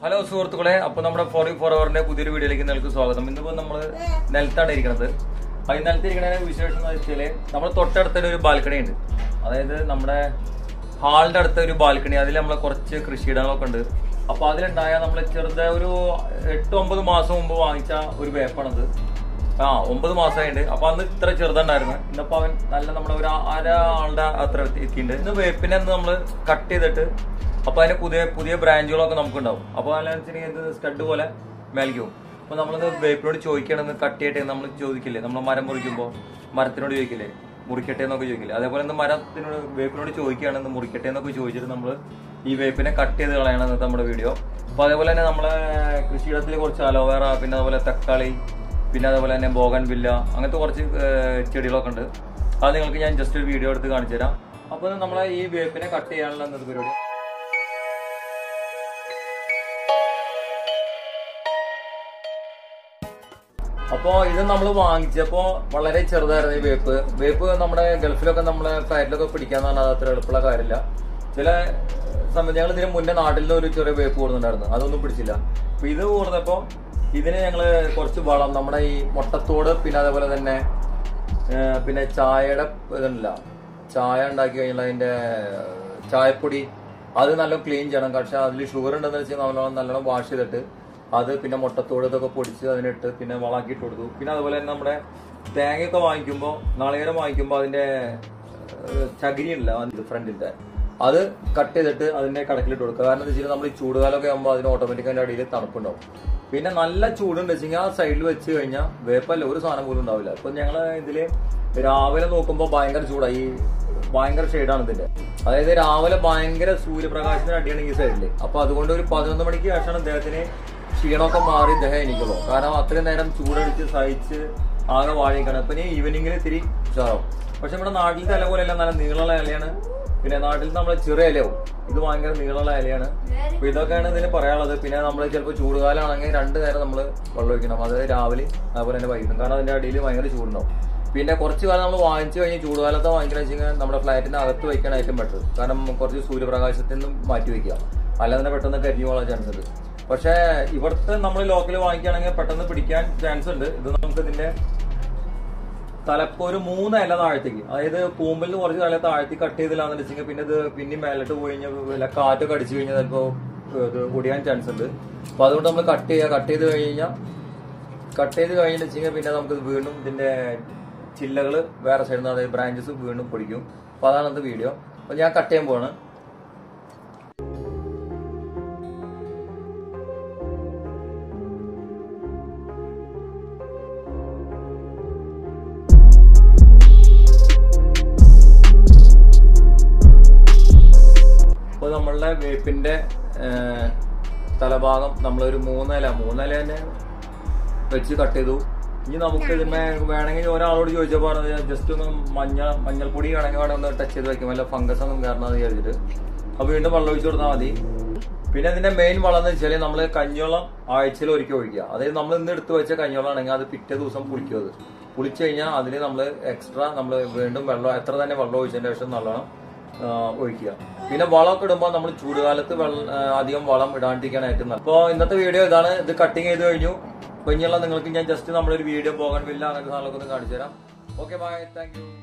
hello സുഹൃത്തുക്കളെ അപ്പൊ നമ്മുടെ ഫോർ ഫോർ അവറിന്റെ പുതിയൊരു വീഡിയോയിലേക്ക് നിങ്ങൾക്ക് സ്വാഗതം ഇന്നിപ്പോ നമ്മള് നിലത്താണ് ഇരിക്കുന്നത് അത് ഈ നിലത്ത് ഇരിക്കണതിന് വിശേഷം എന്ന് വെച്ചാല് നമ്മൾ തൊട്ടടുത്തൊരു ഒരു ബാൽക്കണി ഉണ്ട് അതായത് നമ്മുടെ ഹാളിന്റെ അടുത്ത ഒരു ബാൽക്കണി അതിൽ നമ്മളെ കുറച്ച് കൃഷിയിടങ്ങളൊക്കെ ഉണ്ട് അപ്പൊ അതിലുണ്ടായ നമ്മൾ ചെറുതായ ഒരു എട്ട് ഒമ്പത് മാസം മുമ്പ് വാങ്ങിച്ച ഒരു വേപ്പാണത് ആ ഒമ്പത് മാസമായിട്ടുണ്ട് അപ്പൊ അന്ന് ഇത്ര ചെറുതുണ്ടായിരുന്നു ഇന്നിപ്പോ അവൻ നല്ല നമ്മുടെ ഒരു അര ആളുടെ അത്ര എത്തിയിട്ടുണ്ട് ഇന്ന് വേപ്പിനെ നമ്മൾ കട്ട് ചെയ്തിട്ട് അപ്പൊ അതിന് പുതിയ പുതിയ ബ്രാഞ്ചുകളൊക്കെ നമുക്ക് ഉണ്ടാവും അപ്പൊ അതിനനുസരിച്ച് സ്റ്റഡ് പോലെ മേലിക്കും അപ്പൊ നമ്മളിത് വേപ്പിനോട് ചോദിക്കണമെന്ന് കട്ട് ചെയ്യട്ടെ നമ്മൾ ചോദിക്കില്ലേ നമ്മൾ മരം മുറിക്കുമ്പോൾ മരത്തിനോട് ചോദിക്കില്ലേ മുറിക്കട്ടെ എന്നൊക്കെ ചോദിക്കില്ലേ അതേപോലെ ഇന്ന് മരത്തിനോട് വേപ്പിനോട് ചോദിക്കുകയാണെന്ന് മുറിക്കട്ടെ എന്നൊക്കെ ചോദിച്ചിട്ട് നമ്മൾ ഈ വേപ്പിനെ കട്ട് ചെയ്ത് കളയണം ഇന്നത്തെ നമ്മുടെ വീഡിയോ അപ്പൊ അതേപോലെ തന്നെ നമ്മളെ കൃഷിയിടത്തിൽ കുറച്ച് അലോവേറ പിന്നെ അതുപോലെ തക്കാളി പിന്നെ അതേപോലെ തന്നെ ബോഗൻ വില്ല അങ്ങനത്തെ കുറച്ച് ഏഹ്, ചെടികളൊക്കെ ഉണ്ട് അത് നിങ്ങൾക്ക് ഞാൻ ജസ്റ്റ് ഒരു വീഡിയോ എടുത്ത് കാണിച്ചു തരാം അപ്പോൾ നമ്മളെ ഈ വേപ്പിനെ കട്ട് ചെയ്യാനുള്ള ഇന്നത്തെ പരിപാടി അപ്പോ ഇത് നമ്മൾ വാങ്ങിച്ചപ്പോ വളരെ ചെറുതായിരുന്നു ഈ വേപ്പ് വേപ്പ് നമ്മുടെ ഗൾഫിലൊക്കെ നമ്മളെ ഫ്ലൈറ്റിലൊക്കെ പിടിക്കാന്ന് പറഞ്ഞാൽ അത് അത്ര എളുപ്പമുള്ള കാര്യമില്ല ചില സമയത്ത് ഞങ്ങൾ ഇതിന് മുന്നേ നാട്ടിൽ നിന്ന് ഒരു ചെറിയ വേപ്പ് കൂടുന്നുണ്ടായിരുന്നു അതൊന്നും പിടിച്ചില്ല അപ്പൊ ഇത് കൂടുന്നപ്പോ ഇതിന് ഞങ്ങള് കുറച്ച് വളം നമ്മുടെ ഈ മുട്ടത്തോട് പിന്നെ അതേപോലെ തന്നെ ഏഹ്, പിന്നെ ചായയുടെ ഇതുണ്ടല്ല ചായ ഉണ്ടാക്കി കഴിഞ്ഞാൽ അതിന്റെ ചായപ്പൊടി അത് നല്ല ക്ലീൻ ചെയ്യണം പക്ഷെ അതിൽ ഷുഗർ ഉണ്ടെന്ന് വെച്ചാൽ നല്ലോണം നല്ലോണം വാഷ് ചെയ്തിട്ട് അത് പിന്നെ മുട്ടത്തോട് ഇതൊക്കെ പൊടിച്ച് അതിനിട്ട് പിന്നെ വളാക്കി ഇട്ട് കൊടുത്തു പിന്നെ അതുപോലെ തന്നെ നമ്മുടെ തേങ്ങയൊക്കെ വാങ്ങിക്കുമ്പോൾ നാളികേരം വാങ്ങിക്കുമ്പോൾ അതിന്റെ ഏഹ്, ചകിരി ഉണ്ടല്ല ഫ്രണ്ടിന്റെ അത് കട്ട് ചെയ്തിട്ട് അതിന്റെ കടക്കിലിട്ട് കൊടുക്കുക കാരണം എന്താ വെച്ചാൽ നമ്മൾ ഈ ചൂടുകാലമൊക്കെ ആകുമ്പോൾ അതിന് ഓട്ടോമാറ്റിക് അതിന്റെ അടിയിൽ തണുപ്പുണ്ടാവും പിന്നെ നല്ല ചൂടുണ്ട് വെച്ചെങ്കിൽ ആ സൈഡിൽ വെച്ച് കഴിഞ്ഞാൽ വേപ്പല്ല ഒരു സാധനം പോലും ഉണ്ടാവില്ല ഇപ്പൊ ഞങ്ങള് ഇതില് രാവിലെ നോക്കുമ്പോൾ ഭയങ്കര ചൂടായി ഈ ഭയങ്കര ഷെയ്ഡാണ് ഇതിന്റെ അതായത് രാവിലെ ഭയങ്കര സൂര്യപ്രകാശത്തിന് അടിയാണ് ഈ സൈഡില് അപ്പൊ അതുകൊണ്ട് ഒരു പതിനൊന്ന് മണിക്ക് ശേഷമാണ് ഇദ്ദേഹത്തിന് ക്ഷീണമൊക്കെ മാറി ഇദ്ദേഹം എനിക്കുള്ളൂ കാരണം അത്രയും നേരം ചൂടടിച്ച് സഹിച്ച് ആകെ വാഴിക്കണം ഇപ്പൊ ഇനി ഈവനിങ്ങിൽ ഇത്തിരി ഉഷാറാവും പക്ഷെ നമ്മുടെ നാട്ടിലത്തെ ഇല പോലെയല്ല നല്ല നീളമുള്ള ഇലയാണ് പിന്നെ നാട്ടിൽ നമ്മളെ ചെറിയ ഇലയാവും ഇത് ഭയങ്കര നീളമുള്ള ഇലയാണ് അപ്പൊ ഇതൊക്കെയാണ് ഇതിന് പറയാനുള്ളത് പിന്നെ നമ്മൾ ചിലപ്പോൾ ചൂടുകാലാണെങ്കിൽ രണ്ട് നേരം നമ്മൾ വെള്ളം ഒഴിക്കണം അത് രാവിലെ അതുപോലെ തന്നെ വൈകിട്ടും കാരണം അതിന്റെ അടിയിൽ ഭയങ്കര ചൂടുണ്ടാവും പിന്നെ കുറച്ച് കാലം നമ്മൾ വാങ്ങിച്ചു കഴിഞ്ഞ് ചൂടുകാലത്ത് വാങ്ങിക്കണ വെച്ചാൽ നമ്മുടെ ഫ്ലാറ്റിന് അകത്ത് വയ്ക്കാൻ ഏറ്റവും ബെറ്റർ കാരണം കുറച്ച് സൂര്യപ്രകാശത്തിൽ നിന്നും മാറ്റി വയ്ക്കുക അല്ലാതെ തന്നെ പെട്ടെന്ന് കരിഞ്ഞു പോകാൻ ചാൻസ് ഉണ്ട് പക്ഷേ ഇവിടുത്തെ നമ്മൾ ലോക്കൽ വാങ്ങിക്കുകയാണെങ്കിൽ പെട്ടെന്ന് പിടിക്കാൻ ചാൻസ് ഉണ്ട് ഇത് നമുക്ക് ഇതിന്റെ തലപ്പോ ഒരു മൂന്ന് ഇല താഴത്തേക്ക് അതായത് കൂമ്പിൽ നിന്ന് കുറച്ച് തല താഴ്ത്തി കട്ട് ചെയ്തില്ലാന്ന് വെച്ചെങ്കിൽ പിന്നെ ഇത് പിന്നെ മേലോട്ട് പോയി കഴിഞ്ഞാൽ വല്ല കാറ്റൊക്കെ അടിച്ചു കഴിഞ്ഞാൽ ചിലപ്പോ ഇത് ഒടിയാൻ ചാൻസ് ഉണ്ട് അപ്പൊ അതുകൊണ്ട് നമ്മൾ കട്ട് ചെയ്യുക കട്ട് ചെയ്ത് കഴിഞ്ഞാൽ കട്ട് ചെയ്ത് കഴിഞ്ഞെന്ന് വെച്ചെങ്കിൽ പിന്നെ നമുക്ക് ഇത് വീണ്ടും ഇതിന്റെ ചില്ലകൾ വേറെ സൈഡിൽ നിന്ന് അതായത് ബ്രാഞ്ചസ് വീണ്ടും പൊടിക്കും അപ്പൊ അതാണ് അത് വീഡിയോ അപ്പൊ ഞാൻ കട്ട് ചെയ്യാൻ പോവാണ് അപ്പോൾ നമ്മളുടെ വേപ്പിന്റെ ഏഹ്, തലഭാഗം നമ്മളൊരു മൂന്നില മൂന്നില തന്നെ വെച്ച് കട്ട് ചെയ്തു ഇനി നമുക്ക് ഇതിന്മേ വേണമെങ്കിൽ ഒരാളോട് ചോദിച്ചപ്പോൾ പറഞ്ഞത് ജസ്റ്റ് ഒന്ന് മഞ്ഞൾ മഞ്ഞൾപ്പൊടി വേണമെങ്കിൽ വേണം ഒന്ന് ടച്ച് ചെയ്ത് വെക്കും വല്ല ഫംഗസ് ഒന്നും കയറണമെന്ന് വിചാരിച്ചിട്ട് അപ്പോൾ വീണ്ടും വെള്ളം ഒഴിച്ചു കൊടുത്താൽ മതി പിന്നെ ഇതിന്റെ മെയിൻ വളം എന്ന് വെച്ചാൽ നമ്മൾ കഞ്ഞോളം ആഴ്ചയിൽ ഒരിക്കൽ ഒഴിക്കുക അതായത് നമ്മൾ ഇന്ന് എടുത്ത് വെച്ച കഞ്ഞോളം ആണെങ്കിൽ അത് പിറ്റേ ദിവസം പുളിക്കും അത് പുളിച്ചു കഴിഞ്ഞാൽ അതിൽ നമ്മൾ എക്സ്ട്രാ നമ്മൾ വീണ്ടും വെള്ളം എത്ര തന്നെ വെള്ളം ഒഴിച്ചതിന് ശേഷം നല്ലോണം ആ, ഒഴിക്കുക പിന്നെ വളമൊക്കെ ഇടുമ്പോൾ നമ്മൾ ചൂടുകാലത്ത് വെള്ളം ആ, അധികം വളം ഇടാണ്ടിരിക്കാൻ ഏറ്റവും നല്ലത് അപ്പോൾ ഇന്നത്തെ വീഡിയോ ഇതാണ് ഇത് കട്ടിങ് ചെയ്ത് കഴിഞ്ഞു അപ്പൊ ഇനിയുള്ള നിങ്ങൾക്ക് ഞാൻ ജസ്റ്റ് നമ്മളൊരു വീഡിയോ പോകാൻ വില്ല അങ്ങനത്തെ സാധനങ്ങളൊക്കെ ഒന്ന് കാണിച്ചു തരാം ഓക്കെ ബൈ താങ്ക് യു